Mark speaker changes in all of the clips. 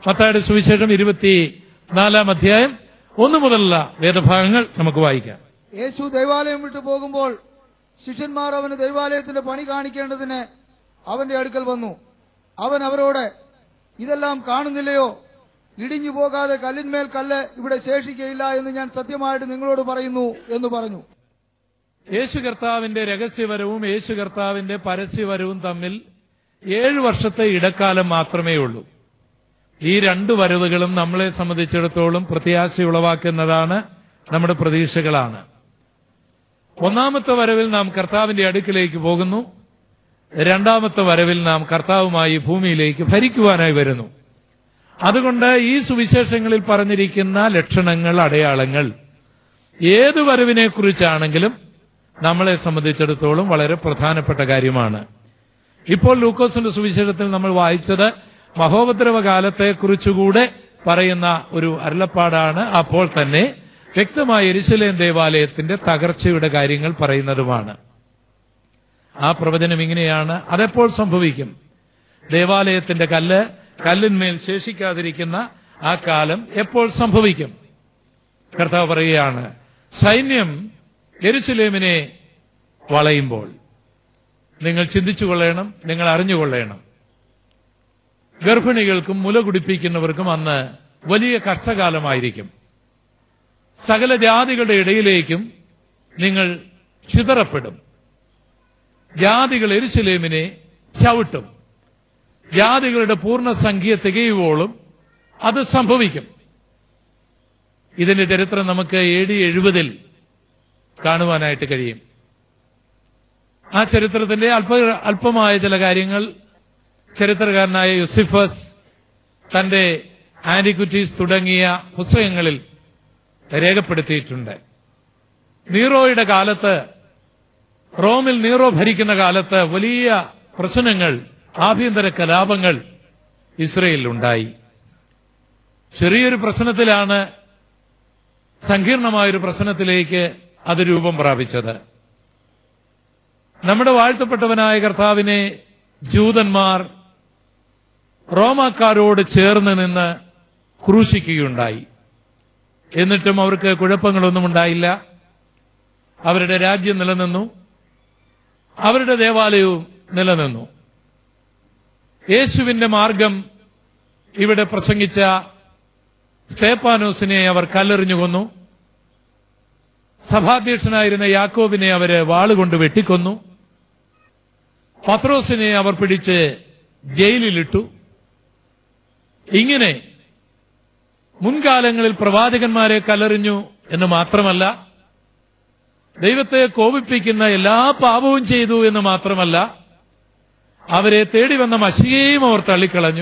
Speaker 1: മത്തായുടെ സുവിശേഷം ഇരുപത്തി നാലാം അധ്യായം ഒന്നു മുതലുള്ള വേദഭാഗങ്ങൾ നമുക്ക് വായിക്കാം
Speaker 2: യേശു ദൈവാലയം വിട്ടു പോകുമ്പോൾ ശിഷ്യന്മാർ അവന് ദൈവാലയത്തിന്റെ പണി കാണിക്കേണ്ടതിന് അവന്റെ അടുക്കൽ വന്നു അവൻ അവരോട് ഇതെല്ലാം കാണുന്നില്ലയോ ഇടിഞ്ഞു പോകാതെ കല്ലിന്മേൽ കല്ല് ഇവിടെ ശേഷിക്കയില്ല എന്ന് ഞാൻ സത്യമായിട്ട് നിങ്ങളോട് പറയുന്നു എന്ന് പറഞ്ഞു
Speaker 1: യേശു കർത്താവിന്റെ രഹസ്യവരവും യേശു കർത്താവിന്റെ പരസ്യവരവും തമ്മിൽ ഏഴു വർഷത്തെ ഇടക്കാലം മാത്രമേ ഉള്ളൂ ഈ രണ്ട് വരവുകളും നമ്മളെ സംബന്ധിച്ചിടത്തോളം പ്രത്യാശ ഉളവാക്കുന്നതാണ് നമ്മുടെ പ്രതീക്ഷകളാണ് ഒന്നാമത്തെ വരവിൽ നാം കർത്താവിന്റെ അടുക്കിലേക്ക് പോകുന്നു രണ്ടാമത്തെ വരവിൽ നാം കർത്താവുമായി ഭൂമിയിലേക്ക് ഭരിക്കുവാനായി വരുന്നു അതുകൊണ്ട് ഈ സുവിശേഷങ്ങളിൽ പറഞ്ഞിരിക്കുന്ന ലക്ഷണങ്ങൾ അടയാളങ്ങൾ ഏത് വരവിനെ കുറിച്ചാണെങ്കിലും നമ്മളെ സംബന്ധിച്ചിടത്തോളം വളരെ പ്രധാനപ്പെട്ട കാര്യമാണ് ഇപ്പോൾ ലൂക്കോസിന്റെ സുവിശേഷത്തിൽ നമ്മൾ വായിച്ചത് മഹോപദ്രവ കാലത്തെക്കുറിച്ചുകൂടെ പറയുന്ന ഒരു അരുളപ്പാടാണ് അപ്പോൾ തന്നെ വ്യക്തമായ എരിശിലേം ദേവാലയത്തിന്റെ തകർച്ചയുടെ കാര്യങ്ങൾ പറയുന്നതുമാണ് ആ പ്രവചനം ഇങ്ങനെയാണ് അതെപ്പോൾ സംഭവിക്കും ദേവാലയത്തിന്റെ കല്ല് കല്ലിന്മേൽ ശേഷിക്കാതിരിക്കുന്ന ആ കാലം എപ്പോൾ സംഭവിക്കും കർത്താവ് പറയുകയാണ് സൈന്യം എരുസലേമിനെ വളയുമ്പോൾ നിങ്ങൾ ചിന്തിച്ചു കൊള്ളണം നിങ്ങൾ അറിഞ്ഞുകൊള്ളണം ഗർഭിണികൾക്കും മുല കുടിപ്പിക്കുന്നവർക്കും അന്ന് വലിയ കഷ്ടകാലമായിരിക്കും സകല ജാതികളുടെ ഇടയിലേക്കും നിങ്ങൾ ചിതറപ്പെടും ജാതികൾ എരുസലേമിനെ ചവിട്ടും ജാതികളുടെ പൂർണ്ണസംഖ്യ തികയുവോളും അത് സംഭവിക്കും ഇതിന്റെ ചരിത്രം നമുക്ക് എ ഡി എഴുപതിൽ കാണുവാനായിട്ട് കഴിയും ആ ചരിത്രത്തിന്റെ അല്പ അല്പമായ ചില കാര്യങ്ങൾ ചരിത്രകാരനായ യുസിഫസ് തന്റെ ആന്റിക്വിറ്റീസ് തുടങ്ങിയ പുസ്തകങ്ങളിൽ രേഖപ്പെടുത്തിയിട്ടുണ്ട് നീറോയുടെ കാലത്ത് റോമിൽ നീറോ ഭരിക്കുന്ന കാലത്ത് വലിയ പ്രശ്നങ്ങൾ ആഭ്യന്തര കലാപങ്ങൾ ഇസ്രയേലിൽ ഉണ്ടായി ചെറിയൊരു പ്രശ്നത്തിലാണ് സങ്കീർണമായൊരു പ്രശ്നത്തിലേക്ക് അത് രൂപം പ്രാപിച്ചത് നമ്മുടെ വാഴ്ത്തപ്പെട്ടവനായ കർത്താവിനെ ജൂതന്മാർ റോമാക്കാരോട് ചേർന്ന് നിന്ന് ക്രൂശിക്കുകയുണ്ടായി എന്നിട്ടും അവർക്ക് കുഴപ്പങ്ങളൊന്നും ഉണ്ടായില്ല അവരുടെ രാജ്യം നിലനിന്നു അവരുടെ ദേവാലയവും നിലനിന്നു യേശുവിന്റെ മാർഗം ഇവിടെ പ്രസംഗിച്ച സ്തേപ്പാനോസിനെ അവർ കല്ലെറിഞ്ഞു കൊന്നു സഭാധ്യക്ഷനായിരുന്ന യാക്കോബിനെ അവര് വാളുകൊണ്ട് വെട്ടിക്കൊന്നു പത്രോസിനെ അവർ പിടിച്ച് ജയിലിലിട്ടു ഇങ്ങനെ മുൻകാലങ്ങളിൽ പ്രവാചകന്മാരെ കല്ലെറിഞ്ഞു എന്ന് മാത്രമല്ല ദൈവത്തെ കോപിപ്പിക്കുന്ന എല്ലാ പാപവും ചെയ്തു എന്ന് മാത്രമല്ല അവരെ തേടി വന്ന മഷിയെയും അവർ തള്ളിക്കളഞ്ഞു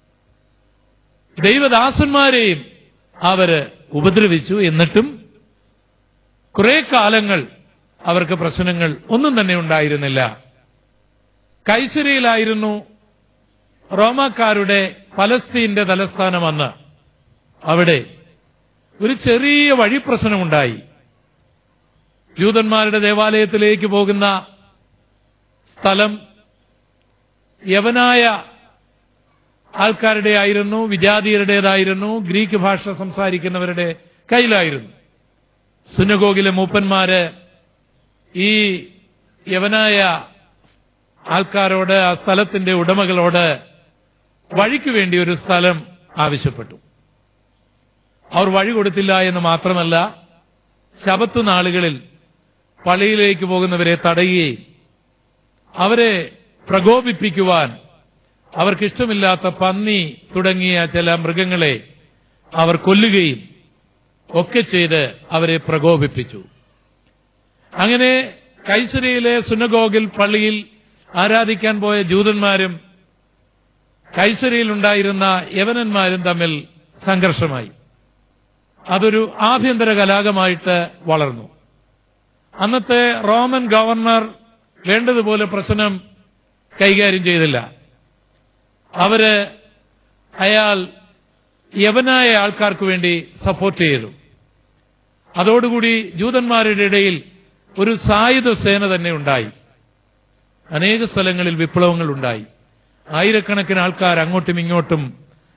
Speaker 1: ദൈവദാസന്മാരെയും അവര് ഉപദ്രവിച്ചു എന്നിട്ടും കുറെ കാലങ്ങൾ അവർക്ക് പ്രശ്നങ്ങൾ ഒന്നും തന്നെ ഉണ്ടായിരുന്നില്ല കൈസരിയിലായിരുന്നു റോമാക്കാരുടെ പലസ്തീന്റെ തലസ്ഥാനം അന്ന് അവിടെ ഒരു ചെറിയ വഴിപ്രശ്നമുണ്ടായി ജൂതന്മാരുടെ ദേവാലയത്തിലേക്ക് പോകുന്ന സ്ഥലം യവനായ ആൾക്കാരുടെ ആയിരുന്നു വിജാതീയരുടേതായിരുന്നു ഗ്രീക്ക് ഭാഷ സംസാരിക്കുന്നവരുടെ കയ്യിലായിരുന്നു സുനഗോഗിലെ മൂപ്പന്മാര് ഈ യവനായ ആൾക്കാരോട് ആ സ്ഥലത്തിന്റെ ഉടമകളോട് വഴിക്ക് വേണ്ടി ഒരു സ്ഥലം ആവശ്യപ്പെട്ടു അവർ വഴി കൊടുത്തില്ല എന്ന് മാത്രമല്ല ശബത്ത് നാളുകളിൽ പള്ളിയിലേക്ക് പോകുന്നവരെ തടയുകയും അവരെ പ്രകോപിപ്പിക്കുവാൻ അവർക്കിഷ്ടമില്ലാത്ത പന്നി തുടങ്ങിയ ചില മൃഗങ്ങളെ അവർ കൊല്ലുകയും ഒക്കെ ചെയ്ത് അവരെ പ്രകോപിപ്പിച്ചു അങ്ങനെ കൈസരിയിലെ സുനഗോഗിൽ പള്ളിയിൽ ആരാധിക്കാൻ പോയ ജൂതന്മാരും കൈസരിയിൽ ഉണ്ടായിരുന്ന യവനന്മാരും തമ്മിൽ സംഘർഷമായി അതൊരു ആഭ്യന്തര കലാപമായിട്ട് വളർന്നു അന്നത്തെ റോമൻ ഗവർണർ വേണ്ടതുപോലെ പ്രശ്നം കൈകാര്യം ചെയ്തില്ല അവര് അയാൾ യവനായ ആൾക്കാർക്ക് വേണ്ടി സപ്പോർട്ട് ചെയ്തു അതോടുകൂടി ജൂതന്മാരുടെ ഇടയിൽ ഒരു സായുധ സേന തന്നെ ഉണ്ടായി അനേക സ്ഥലങ്ങളിൽ വിപ്ലവങ്ങൾ ഉണ്ടായി ആയിരക്കണക്കിന് ആൾക്കാർ അങ്ങോട്ടും ഇങ്ങോട്ടും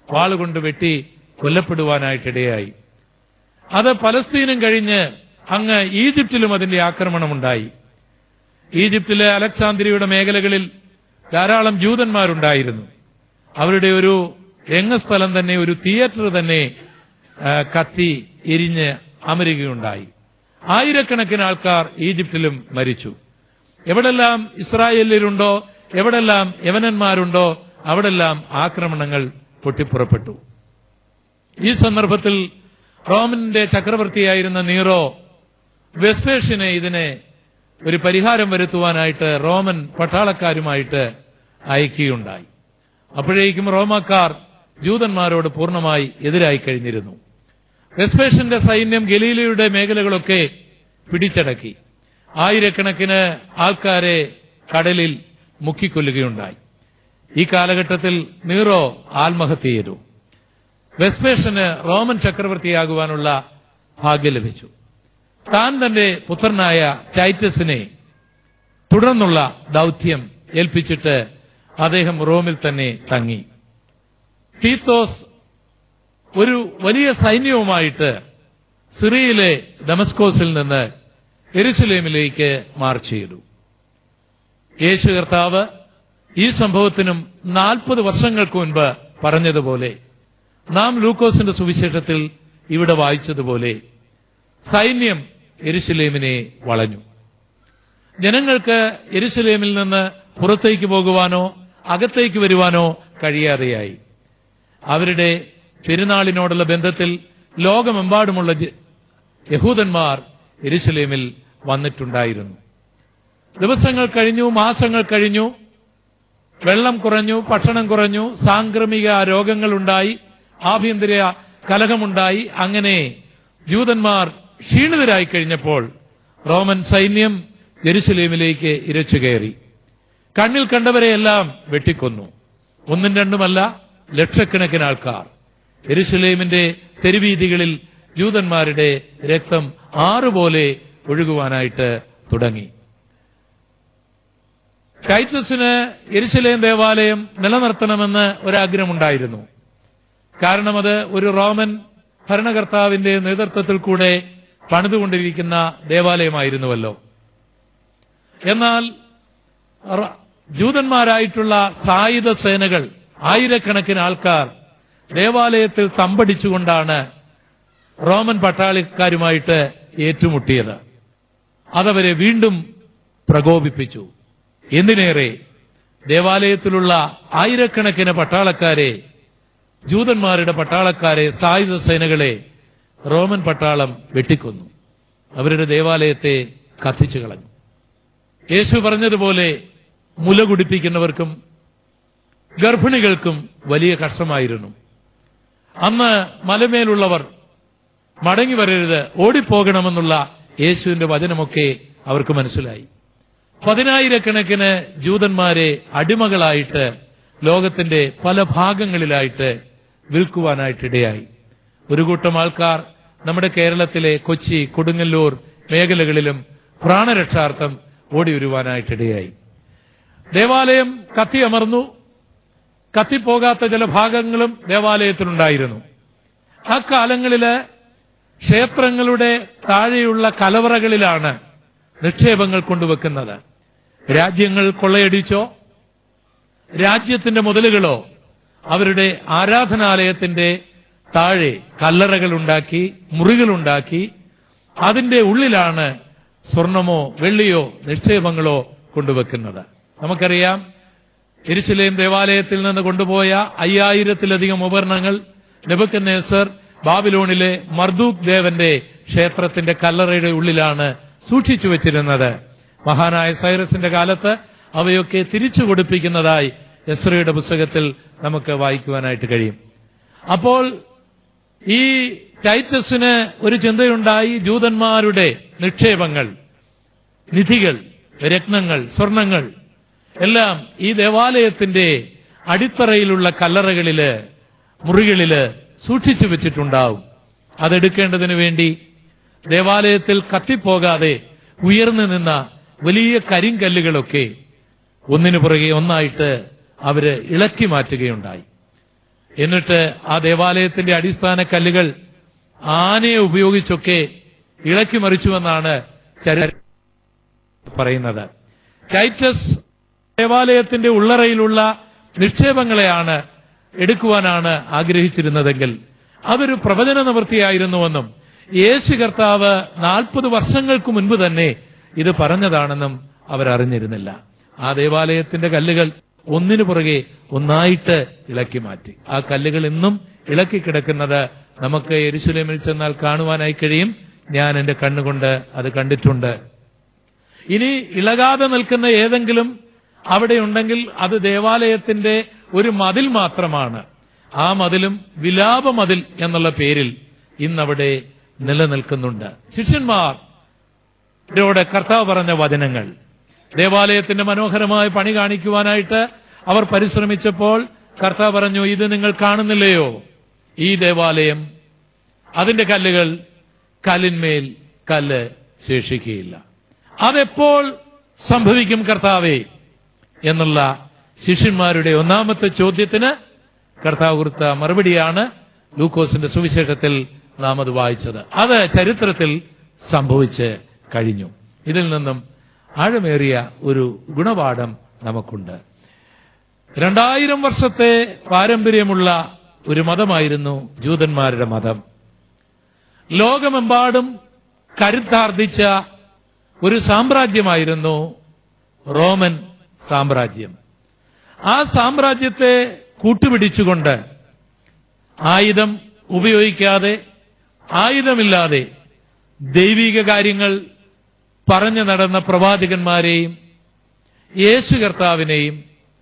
Speaker 1: വാളുകൊണ്ട് വെട്ടി കൊല്ലപ്പെടുവാനായിട്ടിടയായി അത് പലസ്തീനും കഴിഞ്ഞ് അങ്ങ് ഈജിപ്തിലും അതിന്റെ ആക്രമണമുണ്ടായി ഈജിപ്തിലെ അലക്സാന്ദ്രിയുടെ മേഖലകളിൽ ധാരാളം ജൂതന്മാരുണ്ടായിരുന്നു അവരുടെ ഒരു രംഗസ്ഥലം തന്നെ ഒരു തിയേറ്റർ തന്നെ ആ, കത്തി എരിഞ്ഞ് അമരുകയുണ്ടായി ആയിരക്കണക്കിന് ആൾക്കാർ ഈജിപ്തിലും മരിച്ചു എവിടെല്ലാം ഇസ്രായേലിലുണ്ടോ എവിടെല്ലാം യവനന്മാരുണ്ടോ അവിടെല്ലാം ആക്രമണങ്ങൾ പൊട്ടിപ്പുറപ്പെട്ടു ഈ സന്ദർഭത്തിൽ റോമന്റെ ചക്രവർത്തിയായിരുന്ന നീറോ വെസ്പേഷ്യനെ ഇതിനെ ഒരു പരിഹാരം വരുത്തുവാനായിട്ട് റോമൻ പട്ടാളക്കാരുമായിട്ട് അയക്കുകയുണ്ടായി അപ്പോഴേക്കും റോമാക്കാർ ജൂതന്മാരോട് പൂർണ്ണമായി എതിരായി കഴിഞ്ഞിരുന്നു വെസ്പേഷ്യന്റെ സൈന്യം ഗലീലയുടെ മേഖലകളൊക്കെ പിടിച്ചടക്കി ആയിരക്കണക്കിന് ആൾക്കാരെ കടലിൽ മുക്കിക്കൊല്ലുകയുണ്ടായി ഈ കാലഘട്ടത്തിൽ നീറോ ആത്മഹത്യ ചെയ്തു വെസ്പേഷന് റോമൻ ചക്രവർത്തിയാകുവാനുള്ള ഭാഗ്യം ലഭിച്ചു താൻ തന്റെ പുത്രനായ ടൈറ്റസിനെ തുടർന്നുള്ള ദൗത്യം ഏൽപ്പിച്ചിട്ട് അദ്ദേഹം റോമിൽ തന്നെ തങ്ങി തീത്തോസ് ഒരു വലിയ സൈന്യവുമായിട്ട് സിറിയയിലെ ഡമസ്കോസിൽ നിന്ന് എരുസലേമിലേക്ക് മാർച്ച് ചെയ്തു യേശു കർത്താവ് ഈ സംഭവത്തിനും നാൽപ്പത് വർഷങ്ങൾക്ക് മുൻപ് പറഞ്ഞതുപോലെ നാം ലൂക്കോസിന്റെ സുവിശേഷത്തിൽ ഇവിടെ വായിച്ചതുപോലെ സൈന്യം എരുസലേമിനെ വളഞ്ഞു ജനങ്ങൾക്ക് എരുസലേമിൽ നിന്ന് പുറത്തേക്ക് പോകുവാനോ അകത്തേക്ക് വരുവാനോ കഴിയാതെയായി അവരുടെ പെരുന്നാളിനോടുള്ള ബന്ധത്തിൽ ലോകമെമ്പാടുമുള്ള ജ- യഹൂദന്മാർ എരുസലേമിൽ വന്നിട്ടുണ്ടായിരുന്നു ദിവസങ്ങൾ കഴിഞ്ഞു മാസങ്ങൾ കഴിഞ്ഞു വെള്ളം കുറഞ്ഞു ഭക്ഷണം കുറഞ്ഞു സാംക്രമിക രോഗങ്ങളുണ്ടായി ആഭ്യന്തര കലഹമുണ്ടായി അങ്ങനെ ജൂതന്മാർ ക്ഷീണിതരായി കഴിഞ്ഞപ്പോൾ റോമൻ സൈന്യം ജെറുസലേമിലേക്ക് ഇരച്ചു കയറി കണ്ണിൽ കണ്ടവരെയെല്ലാം വെട്ടിക്കൊന്നു ഒന്നും രണ്ടുമല്ല ലക്ഷക്കണക്കിന് ആൾക്കാർ എരുസലേമിന്റെ തെരുവീതികളിൽ ജൂതന്മാരുടെ രക്തം ആറുപോലെ ഒഴുകുവാനായിട്ട് തുടങ്ങി ടൈറ്റസിന് എരുസലേം ദേവാലയം നിലനിർത്തണമെന്ന് ഒരാഗ്രഹമുണ്ടായിരുന്നു കാരണം അത് ഒരു റോമൻ ഭരണകർത്താവിന്റെ നേതൃത്വത്തിൽ കൂടെ പണിതുകൊണ്ടിരിക്കുന്ന ദേവാലയമായിരുന്നുവല്ലോ എന്നാൽ റ- ജൂതന്മാരായിട്ടുള്ള സായുധ സേനകൾ ആയിരക്കണക്കിന് ആൾക്കാർ ദേവാലയത്തിൽ തമ്പടിച്ചുകൊണ്ടാണ് റോമൻ പട്ടാളിക്കാരുമായിട്ട് ഏറ്റുമുട്ടിയത് അതവരെ വീണ്ടും പ്രകോപിപ്പിച്ചു എന്തിനേറെ ദേവാലയത്തിലുള്ള ആയിരക്കണക്കിന് പട്ടാളക്കാരെ ജൂതന്മാരുടെ പട്ടാളക്കാരെ സായുധ സേനകളെ റോമൻ പട്ടാളം വെട്ടിക്കൊന്നു അവരുടെ ദേവാലയത്തെ കത്തിച്ചു കളഞ്ഞു യേശു പറഞ്ഞതുപോലെ മുല കുടിപ്പിക്കുന്നവർക്കും ഗർഭിണികൾക്കും വലിയ കഷ്ടമായിരുന്നു അന്ന് മലമേലുള്ളവർ മടങ്ങി വരരുത് ഓടിപ്പോകണമെന്നുള്ള യേശുവിന്റെ വചനമൊക്കെ അവർക്ക് മനസ്സിലായി പതിനായിരക്കണക്കിന് ജൂതന്മാരെ അടിമകളായിട്ട് ലോകത്തിന്റെ പല ഭാഗങ്ങളിലായിട്ട് വിൽക്കുവാനായിട്ടിടയായി ഒരു കൂട്ടം ആൾക്കാർ നമ്മുടെ കേരളത്തിലെ കൊച്ചി കൊടുങ്ങല്ലൂർ മേഖലകളിലും പ്രാണരക്ഷാർത്ഥം ഓടി വരുവാനായിട്ടിടയായി ദേവാലയം കത്തിയമർന്നു കത്തിപ്പോകാത്ത ചില ഭാഗങ്ങളും ദേവാലയത്തിലുണ്ടായിരുന്നു ആ കാലങ്ങളില് ക്ഷേത്രങ്ങളുടെ താഴെയുള്ള കലവറകളിലാണ് നിക്ഷേപങ്ങൾ കൊണ്ടുവെക്കുന്നത് രാജ്യങ്ങൾ കൊള്ളയടിച്ചോ രാജ്യത്തിന്റെ മുതലുകളോ അവരുടെ ആരാധനാലയത്തിന്റെ താഴെ കല്ലറകളുണ്ടാക്കി മുറികളുണ്ടാക്കി അതിന്റെ ഉള്ളിലാണ് സ്വർണമോ വെള്ളിയോ നിക്ഷേപങ്ങളോ കൊണ്ടുവെക്കുന്നത് നമുക്കറിയാം എരുസലേം ദേവാലയത്തിൽ നിന്ന് കൊണ്ടുപോയ അയ്യായിരത്തിലധികം ഉപകരണങ്ങൾ നെബുക്കന്നേസർ ബാബിലോണിലെ മർദൂഖ് ദേവന്റെ ക്ഷേത്രത്തിന്റെ കല്ലറയുടെ ഉള്ളിലാണ് സൂക്ഷിച്ചു വെച്ചിരുന്നത് മഹാനായ സൈറസിന്റെ കാലത്ത് അവയൊക്കെ തിരിച്ചു കൊടുപ്പിക്കുന്നതായി എസ്രയുടെ പുസ്തകത്തിൽ നമുക്ക് വായിക്കുവാനായിട്ട് കഴിയും അപ്പോൾ ഈ ടൈറ്റസിന് ഒരു ചിന്തയുണ്ടായി ജൂതന്മാരുടെ നിക്ഷേപങ്ങൾ നിധികൾ രത്നങ്ങൾ സ്വർണങ്ങൾ എല്ലാം ഈ ദേവാലയത്തിന്റെ അടിത്തറയിലുള്ള കല്ലറകളില് മുറികളില് സൂക്ഷിച്ചു വെച്ചിട്ടുണ്ടാവും അതെടുക്കേണ്ടതിന് വേണ്ടി ദേവാലയത്തിൽ കത്തിപ്പോകാതെ ഉയർന്നു നിന്ന വലിയ കരിങ്കല്ലുകളൊക്കെ ഒന്നിനു പുറകെ ഒന്നായിട്ട് അവര് ഇളക്കി മാറ്റുകയുണ്ടായി എന്നിട്ട് ആ ദേവാലയത്തിന്റെ അടിസ്ഥാന കല്ലുകൾ ആനയെ ഉപയോഗിച്ചൊക്കെ ഇളക്കി മറിച്ചുവെന്നാണ് ചരിത്രം പറയുന്നത് ടൈറ്റസ് ദേവാലയത്തിന്റെ ഉള്ളറയിലുള്ള നിക്ഷേപങ്ങളെയാണ് എടുക്കുവാനാണ് ആഗ്രഹിച്ചിരുന്നതെങ്കിൽ അതൊരു പ്രവചന നിവൃത്തിയായിരുന്നുവെന്നും യേശു കർത്താവ് നാൽപ്പത് വർഷങ്ങൾക്ക് മുൻപ് തന്നെ ഇത് പറഞ്ഞതാണെന്നും അവരറിഞ്ഞിരുന്നില്ല ആ ദേവാലയത്തിന്റെ കല്ലുകൾ ഒന്നിനു പുറകെ ഒന്നായിട്ട് ഇളക്കി മാറ്റി ആ കല്ലുകൾ ഇന്നും ഇളക്കി കിടക്കുന്നത് നമുക്ക് എരുശലേമിൽ ചെന്നാൽ കാണുവാനായി കഴിയും ഞാൻ എന്റെ കണ്ണുകൊണ്ട് അത് കണ്ടിട്ടുണ്ട് ഇനി ഇളകാതെ നിൽക്കുന്ന ഏതെങ്കിലും അവിടെ ഉണ്ടെങ്കിൽ അത് ദേവാലയത്തിന്റെ ഒരു മതിൽ മാത്രമാണ് ആ മതിലും വിലാപ മതിൽ എന്നുള്ള പേരിൽ ഇന്നവിടെ നിലനിൽക്കുന്നുണ്ട് ശിഷ്യന്മാർ ഇവരോട് കർത്താവ് പറഞ്ഞ വചനങ്ങൾ ദേവാലയത്തിന്റെ മനോഹരമായ പണി കാണിക്കുവാനായിട്ട് അവർ പരിശ്രമിച്ചപ്പോൾ കർത്താവ് പറഞ്ഞു ഇത് നിങ്ങൾ കാണുന്നില്ലയോ ഈ ദേവാലയം അതിന്റെ കല്ലുകൾ കല്ലിന്മേൽ കല്ല് ശേഷിക്കുകയില്ല അതെപ്പോൾ സംഭവിക്കും കർത്താവേ എന്നുള്ള ശിഷ്യന്മാരുടെ ഒന്നാമത്തെ ചോദ്യത്തിന് കർത്താവ് കൊടുത്ത മറുപടിയാണ് ലൂക്കോസിന്റെ സുവിശേഷത്തിൽ നാം അത് വായിച്ചത് അത് ചരിത്രത്തിൽ സംഭവിച്ച് കഴിഞ്ഞു ഇതിൽ നിന്നും ആഴമേറിയ ഒരു ഗുണപാഠം നമുക്കുണ്ട് രണ്ടായിരം വർഷത്തെ പാരമ്പര്യമുള്ള ഒരു മതമായിരുന്നു ജൂതന്മാരുടെ മതം ലോകമെമ്പാടും കരുത്താർജിച്ച ഒരു സാമ്രാജ്യമായിരുന്നു റോമൻ സാമ്രാജ്യം ആ സാമ്രാജ്യത്തെ കൂട്ടുപിടിച്ചുകൊണ്ട് ആയുധം ഉപയോഗിക്കാതെ ആയുധമില്ലാതെ ദൈവിക കാര്യങ്ങൾ പറഞ്ഞു നടന്ന പ്രവാചകന്മാരെയും യേശു കർത്താവിനെയും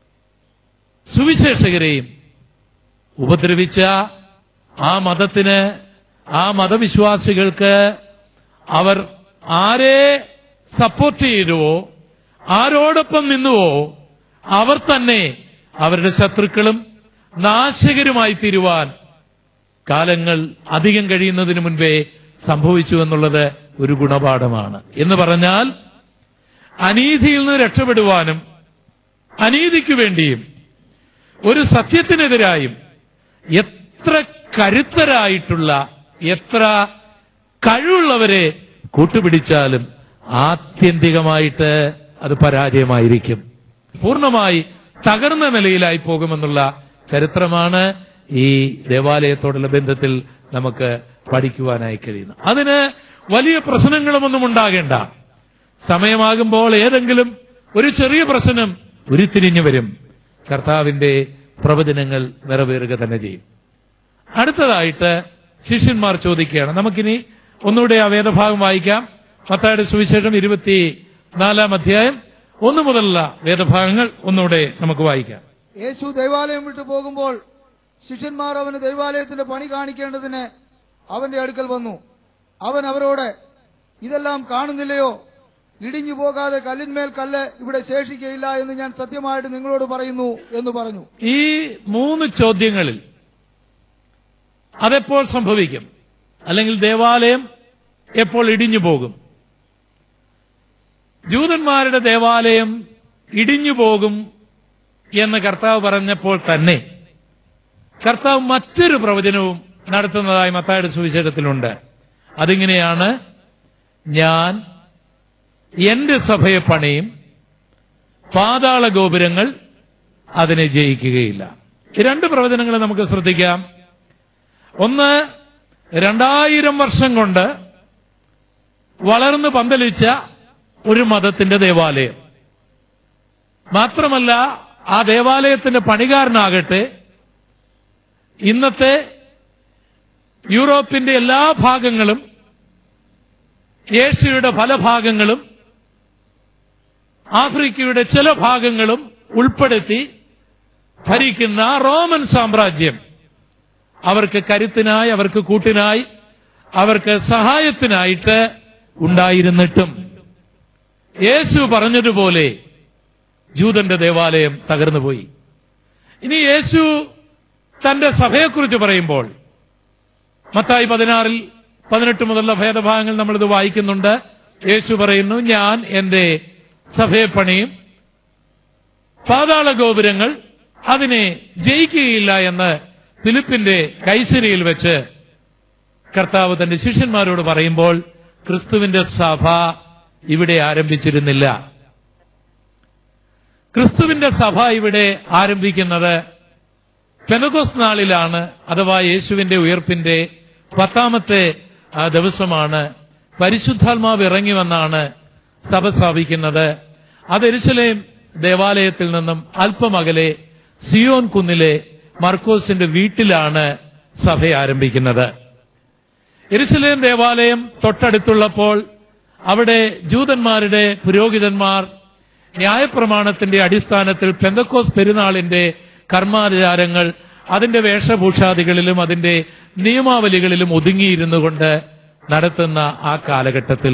Speaker 1: സുവിശേഷകരെയും ഉപദ്രവിച്ച ആ മതത്തിന് ആ മതവിശ്വാസികൾക്ക് അവർ ആരെ സപ്പോർട്ട് ചെയ്തുവോ ആരോടൊപ്പം നിന്നുവോ അവർ തന്നെ അവരുടെ ശത്രുക്കളും നാശകരുമായി തീരുവാൻ കാലങ്ങൾ അധികം കഴിയുന്നതിന് മുൻപേ സംഭവിച്ചു എന്നുള്ളത് ഒരു ഗുണപാഠമാണ് എന്ന് പറഞ്ഞാൽ അനീതിയിൽ നിന്ന് രക്ഷപ്പെടുവാനും അനീതിക്കു വേണ്ടിയും ഒരു സത്യത്തിനെതിരായും എത്ര കരുത്തരായിട്ടുള്ള എത്ര കഴിവുള്ളവരെ കൂട്ടുപിടിച്ചാലും ആത്യന്തികമായിട്ട് അത് പരാജയമായിരിക്കും പൂർണ്ണമായി തകർന്ന നിലയിലായി പോകുമെന്നുള്ള ചരിത്രമാണ് ഈ ദേവാലയത്തോടുള്ള ബന്ധത്തിൽ നമുക്ക് പഠിക്കുവാനായി കഴിയുന്നത് അതിന് വലിയ പ്രശ്നങ്ങളുമൊന്നും ഉണ്ടാകേണ്ട സമയമാകുമ്പോൾ ഏതെങ്കിലും ഒരു ചെറിയ പ്രശ്നം ഉരുത്തിരിഞ്ഞു വരും കർത്താവിന്റെ പ്രവചനങ്ങൾ നിറവേറുക തന്നെ ചെയ്യും അടുത്തതായിട്ട് ശിഷ്യന്മാർ ചോദിക്കുകയാണ് നമുക്കിനി ഒന്നുകൂടെ ആ വേദഭാഗം വായിക്കാം മത്തായുടെ സുവിശേഷം ഇരുപത്തി നാലാം അധ്യായം ഒന്നു മുതലുള്ള വേദഭാഗങ്ങൾ ഒന്നുകൂടെ നമുക്ക് വായിക്കാം
Speaker 2: യേശു ദൈവാലയം വിട്ടു പോകുമ്പോൾ ശിഷ്യന്മാർ അവന് ദൈവാലയത്തിന്റെ പണി കാണിക്കേണ്ടതിന് അവന്റെ അടുക്കൽ വന്നു അവൻ അവരോട് ഇതെല്ലാം കാണുന്നില്ലയോ ഇടിഞ്ഞു പോകാതെ കല്ലിന്മേൽ കല്ല് ഇവിടെ ശേഷിക്കയില്ല എന്ന് ഞാൻ സത്യമായിട്ട് നിങ്ങളോട് പറയുന്നു എന്ന് പറഞ്ഞു
Speaker 1: ഈ മൂന്ന് ചോദ്യങ്ങളിൽ അതെപ്പോൾ സംഭവിക്കും അല്ലെങ്കിൽ ദേവാലയം എപ്പോൾ ഇടിഞ്ഞു പോകും ജൂതന്മാരുടെ ദേവാലയം ഇടിഞ്ഞു പോകും എന്ന് കർത്താവ് പറഞ്ഞപ്പോൾ തന്നെ കർത്താവ് മറ്റൊരു പ്രവചനവും നടത്തുന്നതായി മത്തായുടെ സുവിശേഷത്തിലുണ്ട് അതിങ്ങനെയാണ് ഞാൻ എന്റെ സഭയെ പണിയും പാതാള ഗോപുരങ്ങൾ അതിനെ ജയിക്കുകയില്ല ഈ രണ്ട് പ്രവചനങ്ങൾ നമുക്ക് ശ്രദ്ധിക്കാം ഒന്ന് രണ്ടായിരം വർഷം കൊണ്ട് വളർന്നു പന്തലിച്ച ഒരു മതത്തിന്റെ ദേവാലയം മാത്രമല്ല ആ ദേവാലയത്തിന്റെ പണികാരനാകട്ടെ ഇന്നത്തെ യൂറോപ്പിന്റെ എല്ലാ ഭാഗങ്ങളും ഏഷ്യയുടെ പല ഭാഗങ്ങളും ആഫ്രിക്കയുടെ ചില ഭാഗങ്ങളും ഉൾപ്പെടുത്തി ഭരിക്കുന്ന റോമൻ സാമ്രാജ്യം അവർക്ക് കരുത്തിനായി അവർക്ക് കൂട്ടിനായി അവർക്ക് സഹായത്തിനായിട്ട് ഉണ്ടായിരുന്നിട്ടും യേശു പറഞ്ഞതുപോലെ ജൂതന്റെ ദേവാലയം തകർന്നുപോയി ഇനി യേശു തന്റെ സഭയെക്കുറിച്ച് പറയുമ്പോൾ മത്തായി പതിനാറിൽ പതിനെട്ട് മുതലുള്ള ഭേദഭാഗങ്ങൾ നമ്മളിത് വായിക്കുന്നുണ്ട് യേശു പറയുന്നു ഞാൻ എന്റെ സഭയെ പണിയും പാതാള ഗോപുരങ്ങൾ അതിനെ ജയിക്കുകയില്ല എന്ന് ഫിലിപ്പിന്റെ കൈസരിയിൽ വെച്ച് കർത്താവ് തന്റെ ശിഷ്യന്മാരോട് പറയുമ്പോൾ ക്രിസ്തുവിന്റെ സഭ ഇവിടെ ആരംഭിച്ചിരുന്നില്ല ക്രിസ്തുവിന്റെ സഭ ഇവിടെ ആരംഭിക്കുന്നത് പെനഗോസ് നാളിലാണ് അഥവാ യേശുവിന്റെ ഉയർപ്പിന്റെ പത്താമത്തെ ആ, ദിവസമാണ് പരിശുദ്ധാത്മാവ് ഇറങ്ങി വന്നാണ് സഭ സ്ഥാപിക്കുന്നത് അത് എരുസലേം ദേവാലയത്തിൽ നിന്നും അല്പം അകലെ സിയോൻ കുന്നിലെ മർക്കോസിന്റെ വീട്ടിലാണ് സഭ ആരംഭിക്കുന്നത് എരുസലേം ദേവാലയം തൊട്ടടുത്തുള്ളപ്പോൾ അവിടെ ജൂതന്മാരുടെ പുരോഹിതന്മാർ ന്യായപ്രമാണത്തിന്റെ അടിസ്ഥാനത്തിൽ പെന്തക്കോസ് പെരുന്നാളിന്റെ കർമാചാരങ്ങൾ അതിന്റെ വേഷഭൂഷാദികളിലും അതിന്റെ നിയമാവലികളിലും ഒതുങ്ങിയിരുന്നു കൊണ്ട് നടത്തുന്ന ആ കാലഘട്ടത്തിൽ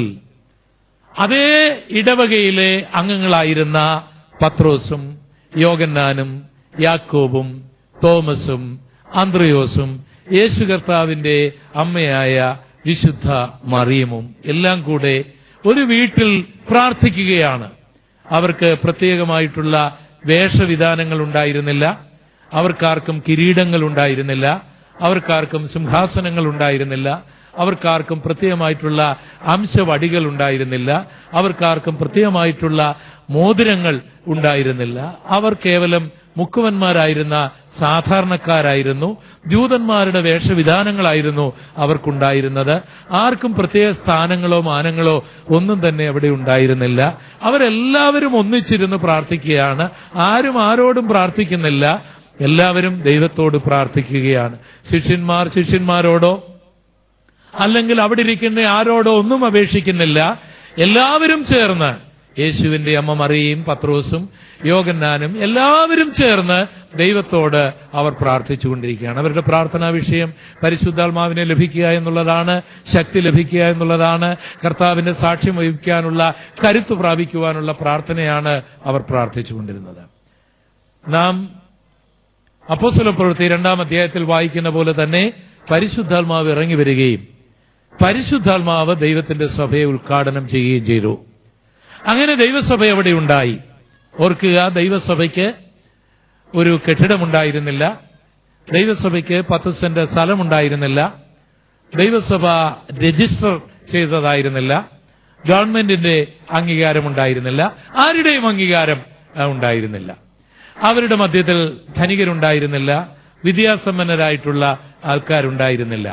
Speaker 1: അതേ ഇടവകയിലെ അംഗങ്ങളായിരുന്ന പത്രോസും യോഗന്നാനും യാക്കോബും തോമസും അന്ത്രയോസും യേശു കർത്താവിന്റെ അമ്മയായ വിശുദ്ധ മറിയമും എല്ലാം കൂടെ ഒരു വീട്ടിൽ പ്രാർത്ഥിക്കുകയാണ് അവർക്ക് പ്രത്യേകമായിട്ടുള്ള വേഷവിധാനങ്ങൾ ഉണ്ടായിരുന്നില്ല അവർക്കാർക്കും കിരീടങ്ങൾ ഉണ്ടായിരുന്നില്ല അവർക്കാർക്കും സിംഹാസനങ്ങൾ ഉണ്ടായിരുന്നില്ല അവർക്കാർക്കും പ്രത്യേകമായിട്ടുള്ള അംശവടികൾ ഉണ്ടായിരുന്നില്ല അവർക്കാർക്കും പ്രത്യേകമായിട്ടുള്ള മോതിരങ്ങൾ ഉണ്ടായിരുന്നില്ല അവർ കേവലം മുക്കുവന്മാരായിരുന്ന സാധാരണക്കാരായിരുന്നു ജൂതന്മാരുടെ വേഷവിധാനങ്ങളായിരുന്നു അവർക്കുണ്ടായിരുന്നത് ആർക്കും പ്രത്യേക സ്ഥാനങ്ങളോ മാനങ്ങളോ ഒന്നും തന്നെ അവിടെ ഉണ്ടായിരുന്നില്ല അവരെല്ലാവരും ഒന്നിച്ചിരുന്ന് പ്രാർത്ഥിക്കുകയാണ് ആരും ആരോടും പ്രാർത്ഥിക്കുന്നില്ല എല്ലാവരും ദൈവത്തോട് പ്രാർത്ഥിക്കുകയാണ് ശിഷ്യന്മാർ ശിഷ്യന്മാരോടോ അല്ലെങ്കിൽ അവിടെ ഇരിക്കുന്ന ആരോടോ ഒന്നും അപേക്ഷിക്കുന്നില്ല എല്ലാവരും ചേർന്ന് യേശുവിന്റെ അമ്മ മറിയയും പത്രോസും യോഗന്നാനും എല്ലാവരും ചേർന്ന് ദൈവത്തോട് അവർ പ്രാർത്ഥിച്ചുകൊണ്ടിരിക്കുകയാണ് അവരുടെ പ്രാർത്ഥനാ വിഷയം പരിശുദ്ധാത്മാവിനെ ലഭിക്കുക എന്നുള്ളതാണ് ശക്തി ലഭിക്കുക എന്നുള്ളതാണ് കർത്താവിന്റെ സാക്ഷ്യം വഹിക്കാനുള്ള കരുത്ത് പ്രാപിക്കുവാനുള്ള പ്രാർത്ഥനയാണ് അവർ പ്രാർത്ഥിച്ചുകൊണ്ടിരുന്നത് നാം അപ്പോസ്തല പ്രവൃത്തി രണ്ടാം അധ്യായത്തിൽ വായിക്കുന്ന പോലെ തന്നെ പരിശുദ്ധാത്മാവ് ഇറങ്ങി വരികയും പരിശുദ്ധാത്മാവ് ദൈവത്തിന്റെ സഭയെ ഉദ്ഘാടനം ചെയ്യുകയും ചെയ്തു അങ്ങനെ ദൈവസഭ അവിടെ ഉണ്ടായി ഓർക്കുക ദൈവസഭയ്ക്ക് ഒരു കെട്ടിടമുണ്ടായിരുന്നില്ല ദൈവസഭയ്ക്ക് പത്ത് സെന്റ് സ്ഥലമുണ്ടായിരുന്നില്ല ദൈവസഭ രജിസ്റ്റർ ചെയ്തതായിരുന്നില്ല ഗവൺമെന്റിന്റെ അംഗീകാരം ഉണ്ടായിരുന്നില്ല ആരുടെയും അംഗീകാരം ആ, ഉണ്ടായിരുന്നില്ല അവരുടെ മധ്യത്തിൽ ധനികരുണ്ടായിരുന്നില്ല വിദ്യാസമ്പന്നരായിട്ടുള്ള ആൾക്കാരുണ്ടായിരുന്നില്ല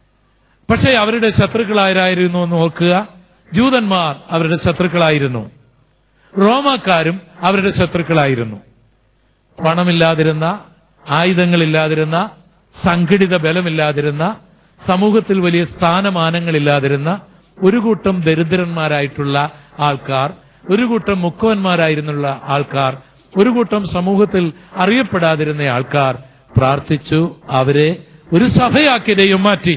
Speaker 1: പക്ഷേ അവരുടെ ശത്രുക്കളായിരുന്നു എന്ന് ഓർക്കുക ജൂതന്മാർ അവരുടെ ശത്രുക്കളായിരുന്നു റോമാക്കാരും അവരുടെ ശത്രുക്കളായിരുന്നു പണമില്ലാതിരുന്ന ആയുധങ്ങളില്ലാതിരുന്ന സംഘടിത ബലമില്ലാതിരുന്ന സമൂഹത്തിൽ വലിയ സ്ഥാനമാനങ്ങളില്ലാതിരുന്ന ഒരു കൂട്ടം ദരിദ്രന്മാരായിട്ടുള്ള ആൾക്കാർ ഒരു കൂട്ടം മുക്കുവന്മാരായിരുന്നുള്ള ആൾക്കാർ ഒരു കൂട്ടം സമൂഹത്തിൽ അറിയപ്പെടാതിരുന്ന ആൾക്കാർ പ്രാർത്ഥിച്ചു അവരെ ഒരു സഭയാക്കി ദൈവം മാറ്റി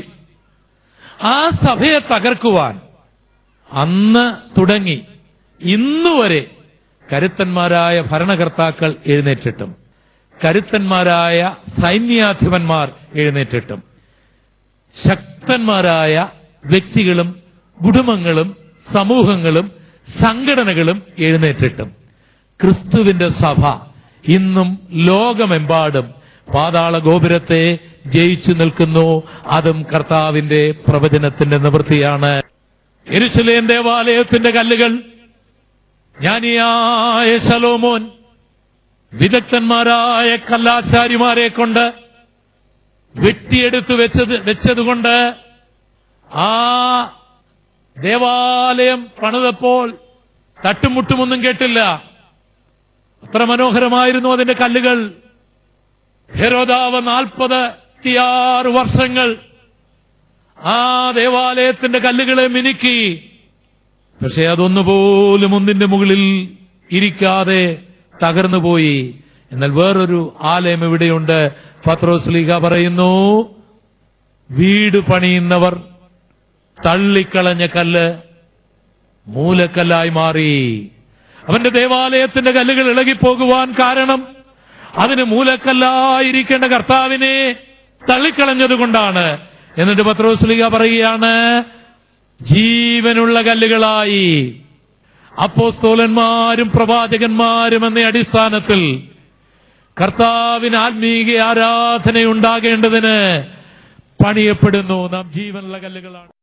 Speaker 1: ആ സഭയെ തകർക്കുവാൻ അന്ന് തുടങ്ങി ഇന്നുവരെ കരുത്തന്മാരായ ഭരണകർത്താക്കൾ എഴുന്നേറ്റിട്ടും കരുത്തന്മാരായ സൈന്യാധിപന്മാർ എഴുന്നേറ്റിട്ടും ശക്തന്മാരായ വ്യക്തികളും കുടുംബങ്ങളും സമൂഹങ്ങളും സംഘടനകളും എഴുന്നേറ്റിട്ടും ക്രിസ്തുവിന്റെ സഭ ഇന്നും ലോകമെമ്പാടും പാതാള ഗോപുരത്തെ ജയിച്ചു നിൽക്കുന്നു അതും കർത്താവിന്റെ പ്രവചനത്തിന്റെ നിവൃത്തിയാണ് എരുശലേം ദേവാലയത്തിന്റെ കല്ലുകൾ ജ്ഞാനിയായ ശലോമോൻ വിദഗ്ധന്മാരായ കല്ലാചാരിമാരെ കൊണ്ട് വെട്ടിയെടുത്തു വെച്ചത് വെച്ചതുകൊണ്ട് ആ ദേവാലയം പണിതപ്പോൾ തട്ടുമുട്ടുമൊന്നും കേട്ടില്ല അത്ര മനോഹരമായിരുന്നു അതിന്റെ കല്ലുകൾ ഹെരോദാവ് നാൽപ്പത്തിയാറ് വർഷങ്ങൾ ആ ദേവാലയത്തിന്റെ കല്ലുകളെ മിനുക്കി പക്ഷെ അതൊന്നുപോലും ഒന്നിന്റെ മുകളിൽ ഇരിക്കാതെ തകർന്നുപോയി എന്നാൽ വേറൊരു ആലയം ഇവിടെയുണ്ട് പത്രോസ്ലീഗ പറയുന്നു വീട് പണിയുന്നവർ തള്ളിക്കളഞ്ഞ കല്ല് മൂലക്കല്ലായി മാറി അവന്റെ ദേവാലയത്തിന്റെ കല്ലുകൾ ഇളകിപ്പോകുവാൻ കാരണം അതിന് മൂലക്കല്ലായിരിക്കേണ്ട കർത്താവിനെ തള്ളിക്കളഞ്ഞതുകൊണ്ടാണ് എന്നിട്ട് പത്രോസ്ലിക പറയുകയാണ് ജീവനുള്ള കല്ലുകളായി അപ്പോസ്തോലന്മാരും പ്രവാചകന്മാരും എന്ന അടിസ്ഥാനത്തിൽ കർത്താവിന് ആത്മീക ആരാധന ഉണ്ടാകേണ്ടതിന് പണിയപ്പെടുന്നു നാം ജീവനുള്ള കല്ലുകളാണ്